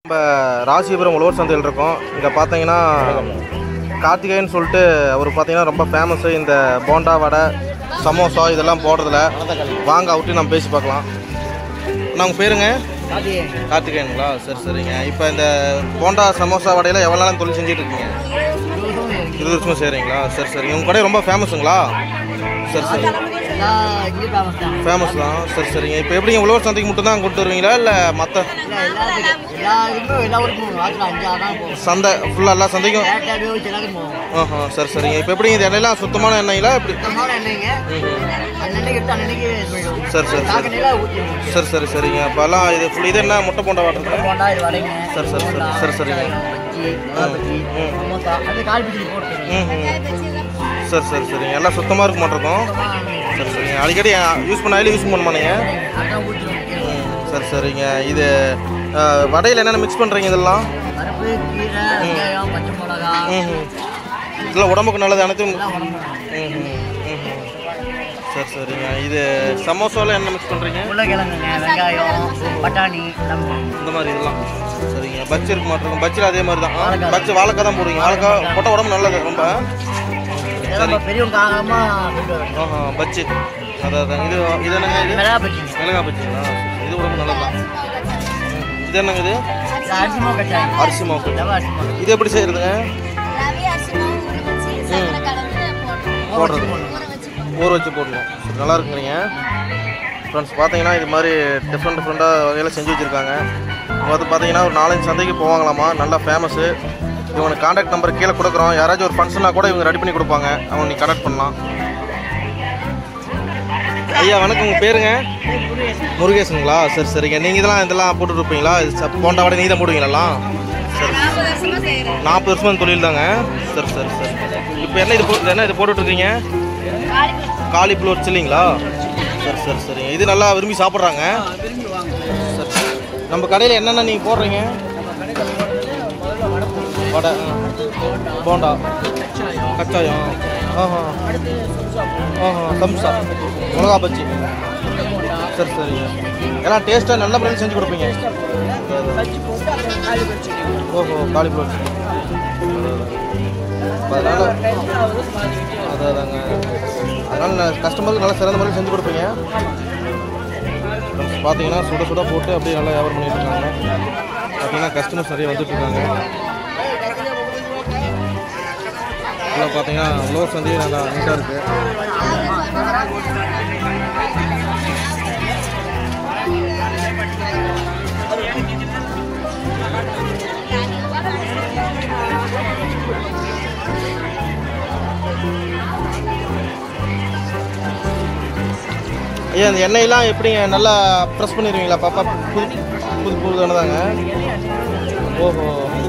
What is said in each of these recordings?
நம்ம ராசிபுரம் உழவர் சந்தையில் இருக்கோம் இங்கே பார்த்தீங்கன்னா கார்த்திகேயன் சொல்லிட்டு அவர் பார்த்தீங்கன்னா ரொம்ப ஃபேமஸ்ஸு இந்த போண்டா வடை சமோசா இதெல்லாம் போடுறதுல வாங்க அவர்கிட்ட நம்ம பேசி பார்க்கலாம் நான் உங்கள் பேருங்க கார்த்திகேயனுங்களா சரி சரிங்க இப்போ இந்த போண்டா சமோசா வடையில எவ்வளோ நாள் தொழில் செஞ்சுட்டு இருக்கீங்க இருபது வருஷமா செய்கிறீங்களா சரி சரிங்க உங்கள் கடை ரொம்ப ஃபேமஸுங்களா சரி சரி ஃபேமஸ் தான் சரி சரிங்க இப்போ எப்படிங்க உழவர் சந்தைக்கு மட்டும் தான் கொண்டு வருவீங்களா இல்லை மற்ற சந்தை ஃபுல்லாக எல்லா சந்தைக்கும் ஆஹா சரி சரிங்க இப்போ எப்படிங்க இது எண்ணெயெல்லாம் சுத்தமான எண்ணெய்ங்களா எப்படி சரி சரி சரி சரி சரி சரிங்க அப்போ எல்லாம் இது ஃபுல் இது என்ன முட்டை போண்டா வாட்டர் சரி சரி சரி சரி சரிங்க ம் ம் சரி சரி சரிங்க எல்லாம் சுத்தமாக இருக்க மாட்டிருக்கோம் சரி சரிங்க அடிக்கடி யூஸ் பண்ண ஆயிலும் யூஸ் பண்ண மாட்டீங்க ம் சரி சரிங்க இது அஹ், வடையில் என்னென்ன மிக்ஸ் பண்ணுறீங்க இதெல்லாம் பருப்பு கீரை வெங்காயம் பச்சை மிளகா ம் ம். இதெல்லாம் உடம்புக்கு நல்லது அனைத்தும் எல்லாம் உடம்பு ம் ம், ம் ம். சரி சரிங்க இது சமோசாவில் என்ன மிக்ஸ் பண்ணுறீங்க உருளைக்கிழங்குங்க வெங்காயம் பட்டாணி எல்லாம் இந்த மாதிரி இதெல்லாம் சரிங்க பச்சு இருக்க மாட்டிருக்கும் பச்சில் அதே மாதிரி தான் ஆ, வாழைக்காய். பச்சு வாழைக்காய் தான் போடுவீங்க வாழைக்காய் போட்டால் உடம்பு நல்லது ரொம்ப இதெல்லாம் நம்ம பெரியவங்க ஆகாம கொண்டு வரணும் ஆஹா பச்சு அதான் அதான் இது இது என்னங்க இது மிளகா பச்சிங்க மிளகா பச்சுங்களா இது உடம்பு நல்லது தான் இது என்னங்க இது இது அரிசி மாவு கச்சாயம் அரிசி மாவு ரவை அரிசி மாவு இது எப்படி செய்யறதுங்க ரவி அரிசி மாவு ஊற வச்சு சக்கரை கலந்து போடணும் போடுறது ஊற வச்சு போடணும் ஊற வச்சு போடணும் சரி, நல்லா இருக்குங்க ஃப்ரெண்ட்ஸ் பார்த்தீங்கன்னா இது மாதிரி டிஃப்ரெண்ட் டிஃப்ரெண்ட்டாக வகையில் செஞ்சு வச்சுருக்காங்க இவங்க வந்து பார்த்தீங்கன்னா ஒரு நாலஞ்சு சந்தைக்கு போவாங்களாமா நல்லா ஃபேமஸு இவங்களுக்கு காண்டாக்ட் நம்பர் கீழே கொடுக்குறோம் யாராச்சும் ஒரு ஃபங்க்ஷனாக கூட இவங்க ரெடி பண்ணி கொடுப்பாங்க அவங்க நீ கனெக்ட் பண்ணலாம் ஐயா வணக்கம் உங்கள் பேருங்க முருகேசனுங்களா சரி சரிங்க நீங்கள் இதெல்லாம் இதெல்லாம் போட்டுட்டு இருப்பீங்களா இது சப்- போண்டா வடை நீ தான் போடுவீங்களா சரி நாற்பது வருஷமா செய்யறேன் நாற்பது வருஷமா இந்த தொழில் தாங்க சரி சரி சரி இப்போ என்ன இது போ என்ன இது போட்டுட்ருக்கீங்க காலிஃப்ளவர் சில்லிங்களா சரி சரி சரிங்க இது நல்லா விரும்பி சாப்பிட்றாங்க சரி சரி. நம்ம கடையில் என்னென்ன நீங்கள் போடுறீங்க வடை ஆ. போண்டா கச்சாயம் ஆஹா ஆஹா சம்சா மிளகா பஜ்ஜி சரி சரிங்க எல்லாம் டேஸ்ட்டாக நல்ல முறையில் செஞ்சு கொடுப்பீங்க ஓஹோ காலிஃப்ளவர் சில்லி அதனால் அதான் அதாங்க அதனால் கஸ்டமருக்கு நல்லா சிறந்த முறையில் செஞ்சு கொடுப்பீங்க Friends, பார்த்தீங்கன்னா சுட சுட போட்டு அப்படியே நல்லா வியாபாரம் பண்ணிட்டு இருக்காங்க பார்த்தீங்கன்னா கஸ்டமர்ஸ் நிறைய வந்துட்டு இருக்காங்க இதில் பார்த்தீங்கன்னா உழவர் சந்தையும் நல்லா நீட்டாக இருக்குது ஐயா அந்த எண்ணெயெல்லாம் எப்படிங்க நல்லா ப்ரெஸ் பண்ணிடுவீங்களா பாப்பா புது புது புது தானே ஓஹோ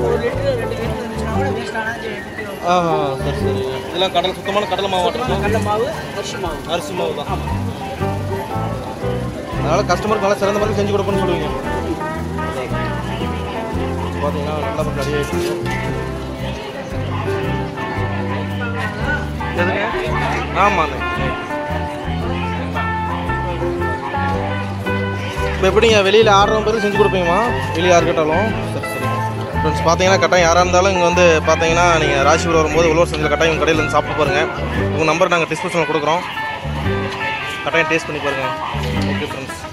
ஆஹா சரி சரி இதெல்லாம் கடல் சுத்தமான கடலை மாவு கடலை மாவு அரிசி மாவு அரிசி மாவு தான் அதனால் கஸ்டமருக்கு நல்லா சிறந்த மாதிரி செஞ்சு கொடுப்பேன்னு சொல்லுவீங்க பார்த்தீங்கன்னா நல்லா ரெடி ஆகிடுச்சு எதுங்க ஆமாண்ணே இப்போ எப்படிங்க வெளியில் ஆடுறவங்க பேருக்கு செஞ்சு கொடுப்பீங்கம்மா வெளியே யாருக்கிட்டாலும் சரி சரி ஃப்ரெண்ட்ஸ் பார்த்தீங்கன்னா கட்டாயம் யாராக இருந்தாலும் இங்கே வந்து பார்த்தீங்கன்னா நீங்கள் ராசிபுரம் வரும்போது உழவர் சந்தையில் கட்டாயம் உங்கள் கடையில் வந்து சாப்பிட்டு பாருங்கள் உங்கள் நம்பர் நாங்கள் டிஸ்கிரிப்ஷனில் கொடுக்குறோம் கட்டாயம் டேஸ்ட் பண்ணி பாருங்கள் ஓகே ஃப்ரெண்ட்ஸ்